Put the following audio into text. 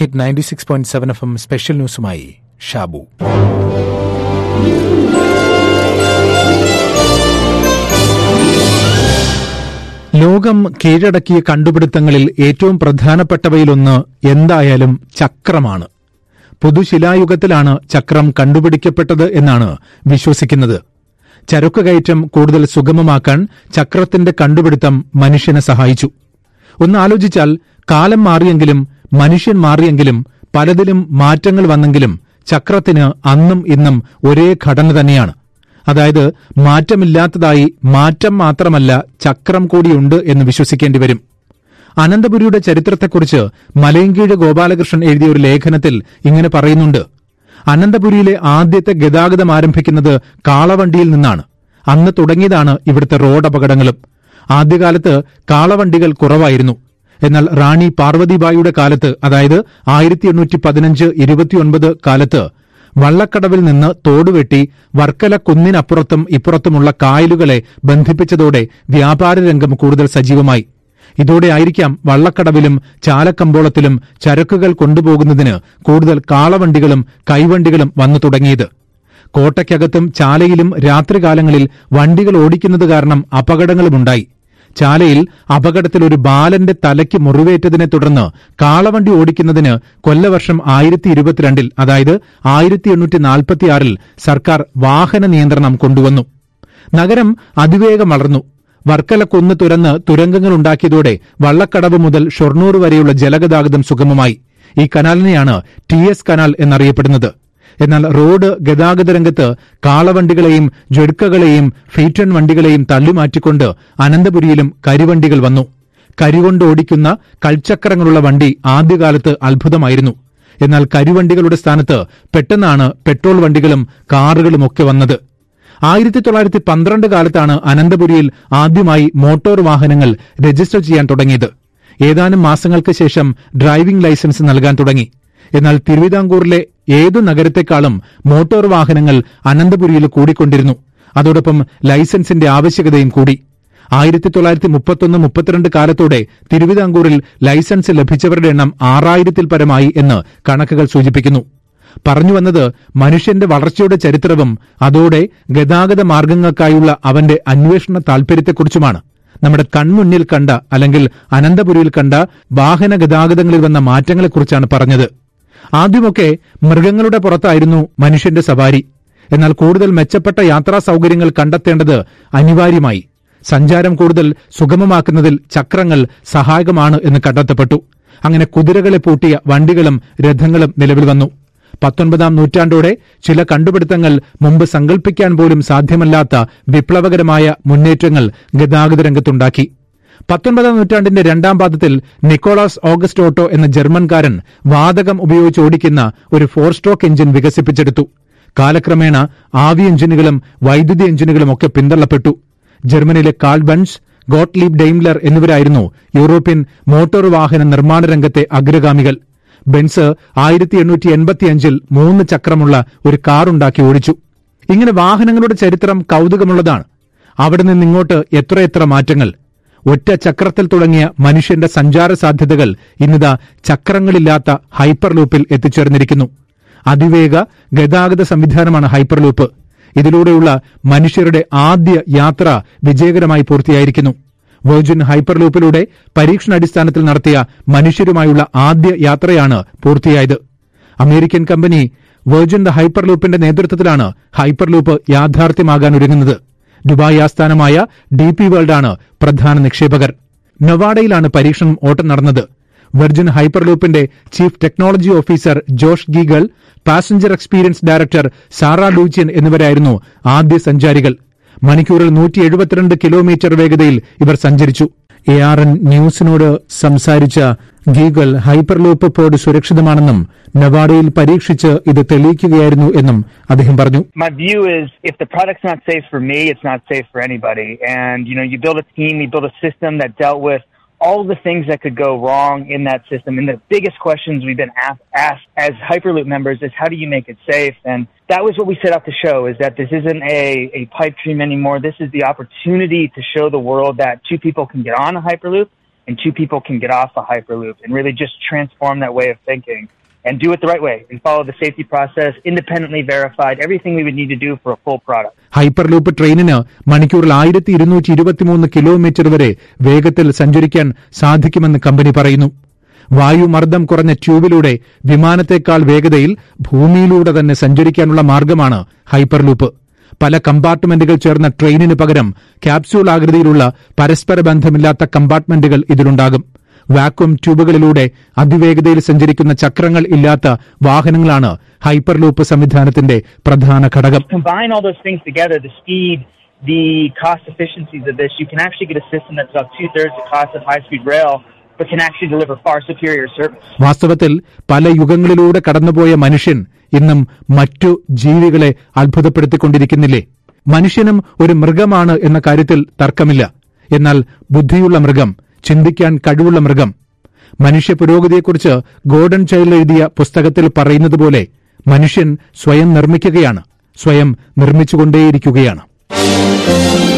Hit ninety six point seven F M special ന്യൂസുമായി ഷാബു ലോകം കീഴടക്കിയ കണ്ടുപിടുത്തങ്ങളിൽ ഏറ്റവും പ്രധാനപ്പെട്ടവയിലൊന്ന് എന്തായാലും ചക്രമാണ് പുതുശിലായുഗത്തിലാണ് ചക്രം കണ്ടുപിടിക്കപ്പെട്ടത് എന്നാണ് വിശ്വസിക്കുന്നത് ചരക്ക് കയറ്റം കൂടുതൽ സുഗമമാക്കാൻ ചക്രത്തിന്റെ കണ്ടുപിടുത്തം മനുഷ്യനെ സഹായിച്ചു ഒന്ന് ആലോചിച്ചാൽ കാലം മാറിയെങ്കിലും മനുഷ്യൻ മാറിയെങ്കിലും പലതിലും മാറ്റങ്ങൾ വന്നെങ്കിലും ചക്രത്തിന് അന്നും ഇന്നും ഒരേ ഘടന തന്നെയാണ് അതായത് മാറ്റമില്ലാത്തതായി മാറ്റം മാത്രമല്ല ചക്രം കൂടിയുണ്ട് എന്ന് വിശ്വസിക്കേണ്ടി വരും അനന്തപുരിയുടെ ചരിത്രത്തെക്കുറിച്ച് മലയങ്കീഴ് ഗോപാലകൃഷ്ണൻ എഴുതിയ ഒരു ലേഖനത്തിൽ ഇങ്ങനെ പറയുന്നുണ്ട് അനന്തപുരിയിലെ ആദ്യത്തെ ഗതാഗതം ആരംഭിക്കുന്നത് കാളവണ്ടിയിൽ നിന്നാണ് അന്ന് തുടങ്ങിയതാണ് ഇവിടുത്തെ റോഡ് അപകടങ്ങളും ആദ്യകാലത്ത് കാളവണ്ടികൾ കുറവായിരുന്നു എന്നാൽ റാണി പാർവതിബായിയുടെ കാലത്ത് അതായത് ആയിരത്തി എണ്ണൂറ്റി പതിനഞ്ച് ഇരുപത്തിയൊൻപത് കാലത്ത് വള്ളക്കടവിൽ നിന്ന് തോടുവെട്ടി വർക്കല കുന്നിനപ്പുറത്തും ഇപ്പുറത്തുമുള്ള കായലുകളെ ബന്ധിപ്പിച്ചതോടെ വ്യാപാര രംഗം കൂടുതൽ സജീവമായി ഇതോടെ ആയിരിക്കാം വള്ളക്കടവിലും ചാലക്കമ്പോളത്തിലും ചരക്കുകൾ കൊണ്ടുപോകുന്നതിന് കൂടുതൽ കാളവണ്ടികളും കൈവണ്ടികളും വന്നു തുടങ്ങിയത് കോട്ടയ്ക്കകത്തും ചാലയിലും രാത്രികാലങ്ങളിൽ വണ്ടികൾ ഓടിക്കുന്നത് കാരണം അപകടങ്ങളുമുണ്ടായി ചാലയിൽ അപകടത്തിൽ ഒരു ബാലന്റെ തലയ്ക്ക് മുറിവേറ്റതിനെ തുടർന്ന് കാളവണ്ടി ഓടിക്കുന്നതിന് കൊല്ലവർഷം ആയിരത്തി ഇരുപത്തിരണ്ടിൽ അതായത് ആയിരത്തി എണ്ണൂറ്റി നാൽപ്പത്തിയാറിൽ സർക്കാർ വാഹന നിയന്ത്രണം കൊണ്ടുവന്നു നഗരം അതിവേഗം വളർന്നു വർക്കല കുന്ന് തുരന്ന് തുരങ്കങ്ങൾ ഉണ്ടാക്കിയതോടെ വള്ളക്കടവ് മുതൽ ഷൊർണൂർ വരെയുള്ള ജലഗതാഗതം സുഗമമായി ഈ കനാലിനെയാണ് ടി എസ് കനാൽ എന്നറിയപ്പെടുന്നത് എന്നാൽ റോഡ് ഗതാഗത രംഗത്ത് കാളവണ്ടികളെയും ജഡ്കകളെയും ഫീറ്റൺ വണ്ടികളെയും തള്ളിമാറ്റിക്കൊണ്ട് അനന്തപുരിയിലും കരിവണ്ടികൾ വന്നു കരികൊണ്ട് ഓടിക്കുന്ന കൽച്ചക്രങ്ങളുള്ള വണ്ടി ആദ്യകാലത്ത് അത്ഭുതമായിരുന്നു എന്നാൽ കരിവണ്ടികളുടെ സ്ഥാനത്ത് പെട്ടെന്നാണ് പെട്രോൾ വണ്ടികളും കാറുകളുമൊക്കെ വന്നത് ആയിരത്തി തൊള്ളായിരത്തി പന്ത്രണ്ട് കാലത്താണ് അനന്തപുരിയിൽ ആദ്യമായി മോട്ടോർ വാഹനങ്ങൾ രജിസ്റ്റർ ചെയ്യാൻ തുടങ്ങിയത് ഏതാനും മാസങ്ങൾക്ക് ശേഷം ഡ്രൈവിംഗ് ലൈസൻസ് നൽകാൻ തുടങ്ങി എന്നാൽ തിരുവിതാംകൂറിലെ ഏതു നഗരത്തെക്കാളും മോട്ടോർ വാഹനങ്ങൾ അനന്തപുരിയിൽ കൂടിക്കൊണ്ടിരുന്നു അതോടൊപ്പം ലൈസൻസിന്റെ ആവശ്യകതയും കൂടി ആയിരത്തി തൊള്ളായിരത്തി മുപ്പത്തൊന്ന് മുപ്പത്തിരണ്ട് കാലത്തോടെ തിരുവിതാംകൂറിൽ ലൈസൻസ് ലഭിച്ചവരുടെ എണ്ണം ആറായിരത്തിൽ പരമായി എന്ന് കണക്കുകൾ സൂചിപ്പിക്കുന്നു പറഞ്ഞു വന്നത് മനുഷ്യന്റെ വളർച്ചയുടെ ചരിത്രവും അതോടെ ഗതാഗത മാർഗങ്ങൾക്കായുള്ള അവന്റെ അന്വേഷണ താൽപര്യത്തെക്കുറിച്ചുമാണ് നമ്മുടെ കൺമുന്നിൽ കണ്ട അല്ലെങ്കിൽ അനന്തപുരിയിൽ കണ്ട വാഹന ഗതാഗതങ്ങളിൽ വന്ന മാറ്റങ്ങളെക്കുറിച്ചാണ് പറഞ്ഞത് ആദ്യമൊക്കെ മൃഗങ്ങളുടെ പുറത്തായിരുന്നു മനുഷ്യന്റെ സവാരി എന്നാൽ കൂടുതൽ മെച്ചപ്പെട്ട യാത്രാ സൗകര്യങ്ങൾ കണ്ടെത്തേണ്ടത് അനിവാര്യമായി സഞ്ചാരം കൂടുതൽ സുഗമമാക്കുന്നതിൽ ചക്രങ്ങൾ സഹായകമാണ് എന്ന് കണ്ടെത്തപ്പെട്ടു അങ്ങനെ കുതിരകളെ പൂട്ടിയ വണ്ടികളും രഥങ്ങളും നിലവിൽ വന്നു പത്തൊൻപതാം നൂറ്റാണ്ടോടെ ചില കണ്ടുപിടുത്തങ്ങൾ മുമ്പ് സങ്കല്പിക്കാൻ പോലും സാധ്യമല്ലാത്ത വിപ്ലവകരമായ മുന്നേറ്റങ്ങൾ ഗതാഗത രംഗത്തുണ്ടാക്കി പത്തൊൻപതാം നൂറ്റാണ്ടിന്റെ രണ്ടാം പാദത്തിൽ നിക്കോളാസ് ഓഗസ്റ്റ് ഓട്ടോ എന്ന ജർമ്മൻകാരൻ വാതകം ഉപയോഗിച്ച് ഓടിക്കുന്ന ഒരു ഫോർ സ്ട്രോക്ക് എഞ്ചിൻ വികസിപ്പിച്ചെടുത്തു കാലക്രമേണ ആവി എഞ്ചിനുകളും വൈദ്യുതി എഞ്ചിനുകളും ഒക്കെ പിന്തള്ളപ്പെട്ടു ജർമ്മനിയിലെ കാൾ ബൺസ് ഗോട്ട്ലീബ് ഡെയിംലർ എന്നിവരായിരുന്നു യൂറോപ്യൻ മോട്ടോർ വാഹന നിർമ്മാണ രംഗത്തെ അഗ്രഗാമികൾ ബെൻസ് ആയിരത്തി എണ്ണൂറ്റി എൺപത്തിയഞ്ചിൽ മൂന്ന് ചക്രമുള്ള ഒരു കാറുണ്ടാക്കി ഓടിച്ചു ഇങ്ങനെ വാഹനങ്ങളുടെ ചരിത്രം കൗതുകമുള്ളതാണ് അവിടെ നിന്നിങ്ങോട്ട് എത്രയെത്ര മാറ്റങ്ങൾ ഒറ്റ ചക്രത്തിൽ തുടങ്ങിയ മനുഷ്യന്റെ സഞ്ചാര സാധ്യതകൾ ഇന്നിതാ ചക്രങ്ങളില്ലാത്ത ഹൈപ്പർ ലൂപ്പിൽ എത്തിച്ചേർന്നിരിക്കുന്നു അതിവേഗ ഗതാഗത സംവിധാനമാണ് ഹൈപ്പർ ലൂപ്പ് ഇതിലൂടെയുള്ള മനുഷ്യരുടെ ആദ്യ യാത്ര വിജയകരമായി പൂർത്തിയായിരിക്കുന്നു വെർജിൻ ഹൈപ്പർ ലൂപ്പിലൂടെ പരീക്ഷണാടിസ്ഥാനത്തിൽ നടത്തിയ മനുഷ്യരുമായുള്ള ആദ്യ യാത്രയാണ് പൂർത്തിയായത് American company Virgin the hyper ലൂപ്പിന്റെ നേതൃത്വത്തിലാണ് ഹൈപ്പർ ലൂപ്പ് യാഥാർത്ഥ്യമാകാൻ ഒരുങ്ങുന്നത് ദുബായ് ആസ്ഥാനമായ ഡി പി വേൾഡാണ് പ്രധാന നിക്ഷേപകർ നൊവാഡയിലാണ് പരീക്ഷണം ഓട്ടം നടന്നത് വെർജിൻ ഹൈപ്പർ ലൂപ്പിന്റെ chief technology officer Josh Giegel passenger experience director Sara Luchian എന്നിവരായിരുന്നു ആദ്യ സഞ്ചാരികൾ മണിക്കൂറിൽ നൂറ്റി എഴുപത്തിരണ്ട് കിലോമീറ്റർ വേഗതയിൽ ഇവർ സഞ്ചരിച്ചു എ ആർ എൻ ന്യൂസിനോട് സംസാരിച്ച ഗീഗൽ ഹൈപ്പർ ലൂപ്പ് പോഡ് സുരക്ഷിതമാണെന്നും നവാഡയിൽ പരീക്ഷിച്ച് ഇത് തെളിയിക്കുകയായിരുന്നു എന്നും അദ്ദേഹം പറഞ്ഞു my view is if the product's not safe for me, it's not safe for anybody. And, you know, you build a team, you build a system that dealt with all the things that could go wrong in that system. And the biggest questions we've been asked, asked as Hyperloop members is how do you make it safe? And that was what we set out to show is that this isn't a, a pipe dream anymore. This is the opportunity to show the world that two people can get on a Hyperloop and two people can get off the Hyperloop and really just transform that way of thinking and do it the right way and follow the safety process, independently verified, everything we would need to do for a full product. Hyperloop ട്രെയിനിന് മണിക്കൂറിൽ ആയിരത്തി ഇരുന്നൂറ്റി ഇരുപത്തിമൂന്ന് kilometre വരെ വേഗത്തിൽ സഞ്ചരിക്കാൻ സാധിക്കുമെന്ന് company പറയുന്നു വായുമർദ്ദം കുറഞ്ഞ ട്യൂബിലൂടെ വിമാനത്തേക്കാൾ വേഗതയിൽ ഭൂമിയിലൂടെ തന്നെ സഞ്ചരിക്കാനുള്ള മാർഗമാണ് ഹൈപ്പർ ലൂപ്പ് പല കമ്പാർട്ട്മെന്റുകൾ ചേർന്ന ട്രെയിനിന് പകരം ക്യാപ്സ്യൂൾ ആകൃതിയിലുള്ള പരസ്പര ബന്ധമില്ലാത്ത കമ്പാർട്ട്മെന്റുകൾ ഇതിലുണ്ടാകും വാക്വം ട്യൂബുകളിലൂടെ അതിവേഗതയിൽ സഞ്ചരിക്കുന്ന ചക്രങ്ങൾ ഇല്ലാത്ത വാഹനങ്ങളാണ് ഹൈപ്പർ ലൂപ്പ് സംവിധാനത്തിന്റെ പ്രധാന ഘടകം Combine all those things together, the speed, the cost efficiencies of this, you can actually get a system that's about two thirds the cost of high speed rail, but can actually deliver far superior service. വാസ്തവത്തിൽ പല യുഗങ്ങളിലൂടെ കടന്നുപോയ മനുഷ്യൻ ഇന്നും മറ്റു ജീവികളെ അത്ഭുതപ്പെടുത്തിക്കൊണ്ടിരിക്കുന്നില്ലേ മനുഷ്യനും ഒരു മൃഗമാണ് എന്ന കാര്യത്തിൽ തർക്കമില്ല എന്നാൽ ബുദ്ധിയുള്ള മൃഗം ചിന്തിക്കാൻ കഴിവുള്ള മൃഗം മനുഷ്യ പുരോഗതിയെക്കുറിച്ച് ഗോർഡൻ ചൈൽഡ് എഴുതിയ പുസ്തകത്തിൽ പറയുന്നത് പോലെ മനുഷ്യൻ സ്വയം നിർമ്മിക്കുകയാണ് സ്വയം നിർമ്മിച്ചുകൊണ്ടേയിരിക്കുകയാണ്